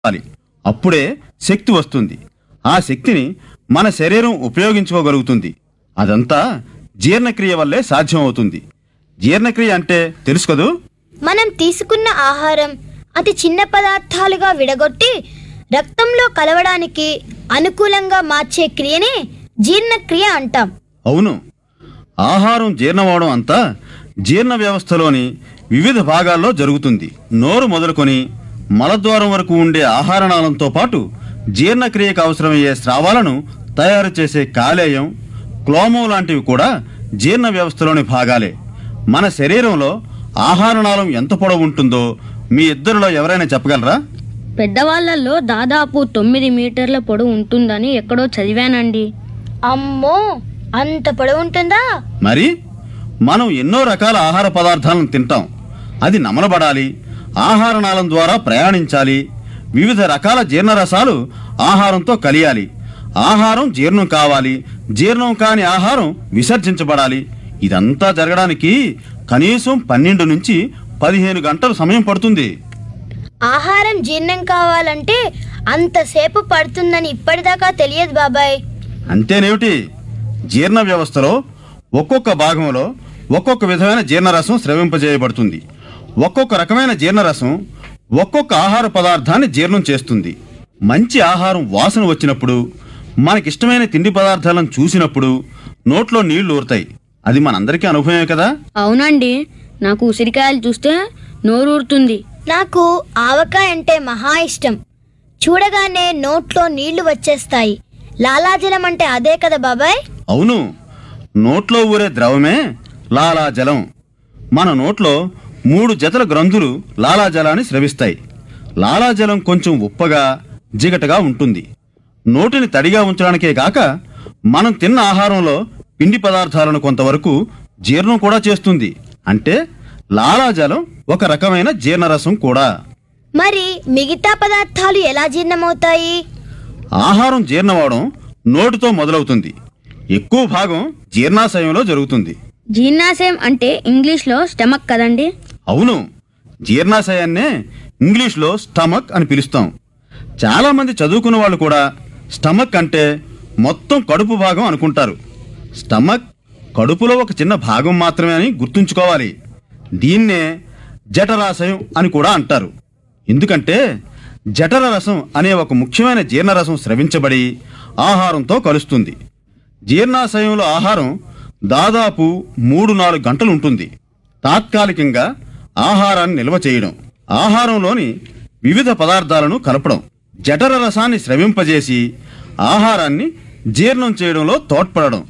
కావాలి అప్పుడే శక్తి వస్తుంది ఆ శక్తిని మన శరీరం ఉపయోగించుకోగలుగుతుంది అదంతా జీర్ణక్రియ వల్లే సాధ్యమవుతుంది జీర్ణక్రియ అంటే తెలుసు కదూ మనం తీసుకున్న ఆహారం అతి చిన్న పదార్థాలుగా విడగొట్టి రక్తంలో కలవడానికి అనుకూలంగా మార్చే క్రియనే జీర్ణక్రియ అంటాం అవును ఆహారం జీర్ణమవడం అంతా జీర్ణ వ్యవస్థలోని వివిధ భాగాల్లో జరుగుతుంది నోరు మొదలుకొని మలద్వారం వరకు ఉండే ఆహారనాళంతో పాటు జీర్ణక్రియకు అవసరమయ్యే స్రావాలను తయారు చేసే కాలేయం క్లోమం లాంటివి కూడా జీర్ణ వ్యవస్థలోని భాగాలే మన శరీరంలో ఆహారనాళం ఎంత పొడవు ఉంటుందో మీ ఇద్దరిలో ఎవరైనా చెప్పగలరా పెద్దవాళ్ళల్లో దాదాపు తొమ్మిది మీటర్ల పొడవు ఉంటుందని ఎక్కడో చదివానండి అమ్మో అంత పొడవు ఉంటుందా మరి మనం ఎన్నో రకాల ఆహార పదార్థాలను తింటాం అది నమలబడాలి ఆహారనాళం ద్వారా ప్రయాణించాలి వివిధ రకాల జీర్ణరసాలు ఆహారంతో కలియాలి ఆహారం జీర్ణం కావాలి జీర్ణం కాని ఆహారం విసర్జించబడాలి ఇదంతా జరగడానికి కనీసం పన్నెండు నుంచి పదిహేను గంటలు సమయం పడుతుంది ఆహారం జీర్ణం కావాలంటే అంతసేపు పడుతుందని ఇప్పటిదాకా తెలియదు బాబాయ్ అంతేనేమిటి జీర్ణ వ్యవస్థలో ఒక్కొక్క భాగంలో ఒక్కొక్క విధమైన జీర్ణరసం స్రవింపజేయబడుతుంది ఒక్కొక్క రకమైన జీర్ణరసం ఒక్కొక్క ఆహార పదార్థాన్ని జీర్ణం చేస్తుంది మంచి ఆహారం వాసన వచ్చినప్పుడు మనకిష్టమైన తిండి పదార్థాలను చూసినప్పుడు నోట్లో నీళ్లు ఊరుతాయి అది మనందరికీ అనుభవమే కదా అవునండి నాకు ఉసిరికాయలు చూస్తే నోరూరుతుంది నాకు ఆవకాయ అంటే మహా ఇష్టం చూడగానే నోట్లో నీళ్లు వచ్చేస్తాయి లాలాజలం అంటే అదే కదా బాబాయ్ అవును నోట్లో ఊరే ద్రవమే లాలాజలం మన నోట్లో మూడు జతల గ్రంథులు లాలాజలాన్ని స్రవిస్తాయి లాలాజలం కొంచెం ఉప్పగా జిగటగా ఉంటుంది నోటిని తడిగా ఉంచడానికే కాక మనం తిన్న ఆహారంలో పిండి పదార్థాలను కొంతవరకు జీర్ణం కూడా చేస్తుంది అంటే లాలాజలం ఒక రకమైన జీర్ణరసం కూడా మరి మిగతా పదార్థాలు ఎలా జీర్ణమవుతాయి ఆహారం జీర్ణమవడం నోటితో మొదలవుతుంది ఎక్కువ భాగం జీర్ణాశయంలో జరుగుతుంది జీర్ణాశయం అంటే ఇంగ్లీష్లో స్టమక్ కదండి అవును జీర్ణాశయాన్నే ఇంగ్లీష్లో స్టమక్ అని పిలుస్తాం చాలామంది చదువుకున్న వాళ్ళు కూడా స్టమక్ అంటే మొత్తం కడుపు భాగం అనుకుంటారు స్టమక్ కడుపులో ఒక చిన్న భాగం మాత్రమే అని గుర్తుంచుకోవాలి దీన్నే జఠరాశయం అని కూడా అంటారు ఎందుకంటే జఠర రసం అనే ఒక ముఖ్యమైన జీర్ణరసం స్రవించబడి ఆహారంతో కలుస్తుంది జీర్ణాశయంలో ఆహారం దాదాపు మూడు నాలుగు గంటలు ఉంటుంది తాత్కాలికంగా ఆహారాన్ని నిల్వ చేయడం ఆహారంలోని వివిధ పదార్థాలను కలపడం జఠర రసాన్ని స్రవింపజేసి ఆహారాన్ని జీర్ణం చేయడంలో తోడ్పడడం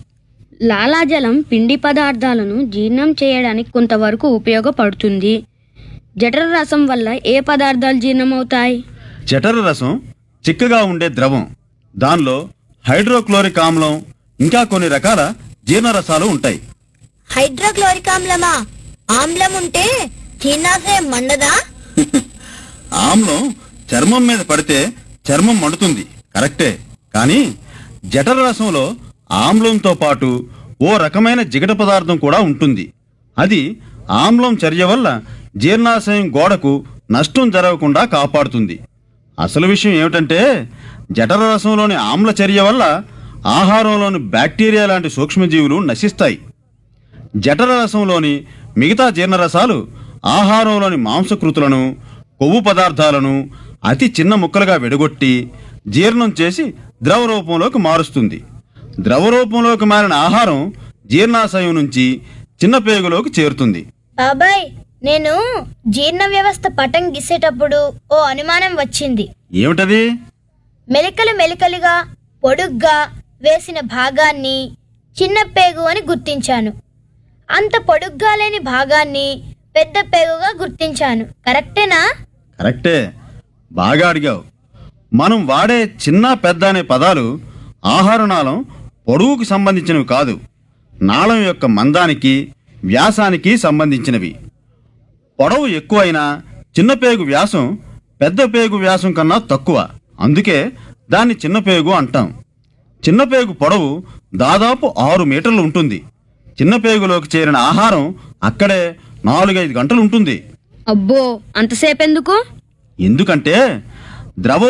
లాలాజలం పిండి పదార్థాలను జీర్ణం చేయడానికి కొంతవరకు ఉపయోగపడుతుంది జఠర రసం వల్ల ఏ పదార్థాలు జీర్ణమవుతాయి జఠర రసం చిక్కగా ఉండే ద్రవం దానిలో హైడ్రోక్లోరిక్ ఆమ్లం ఇంకా కొన్ని రకాల జీర్ణరసాలు ఉంటాయి హైడ్రోక్లోరిక్ ఆమ్లమా ఆమ్లం ఉంటే జీర్ణాశయం మండదా ఆమ్లం చర్మం మీద పడితే చర్మం మండుతుంది కరెక్టే కానీ జఠర రసంలో ఆమ్లంతో పాటు ఓ రకమైన జిగట పదార్థం కూడా ఉంటుంది అది ఆమ్లం చర్య వల్ల జీర్ణాశయం గోడకు నష్టం జరగకుండా కాపాడుతుంది అసలు విషయం ఏమిటంటే జఠర రసంలోని ఆమ్ల చర్య వల్ల ఆహారంలోని బ్యాక్టీరియా లాంటి సూక్ష్మజీవులు నశిస్తాయి జఠర రసంలోని మిగతా జీర్ణరసాలు ఆహారంలోని మాంసకృతులను కొవ్వు పదార్థాలను అతి చిన్న ముక్కలుగా విడగొట్టి జీర్ణం చేసి ద్రవ రూపంలోకి మారుస్తుంది ద్రవ రూపంలోకి మారిన ఆహారం జీర్ణాశయం నుంచి చిన్న పేగులోకి చేరుతుంది బాబాయ్ నేను జీర్ణ వ్యవస్థ పటం గీసేటప్పుడు ఓ అనుమానం వచ్చింది ఏమిటది మెలికలు మెలికలుగా పొడుగ్గా వేసిన భాగాన్ని చిన్న పేగు అని గుర్తించాను అంత పొడుగ్గా లేని భాగాన్ని పెద్ద పేగుగా గుర్తించాను కరెక్టేనా కరెక్టే బాగా అడిగావు మనం వాడే చిన్న పెద్ద అనే పదాలు ఆహార నాళం పొడవుకు సంబంధించినవి కాదు నాళం యొక్క మందానికి వ్యాసానికి సంబంధించినవి పొడవు ఎక్కువైనా చిన్న పేగు వ్యాసం పెద్ద పేగు వ్యాసం కన్నా తక్కువ అందుకే దాన్ని చిన్న పేగు అంటాం చిన్న పేగు పొడవు దాదాపు ఆరు మీటర్లు ఉంటుంది చిన్న పేగులోకి చేరిన ఆహారం అక్కడే నాలుగైదు గంటలు ఉంటుంది అబ్బో అంతసేపు ఎందుకు ఎందుకంటే ద్రవ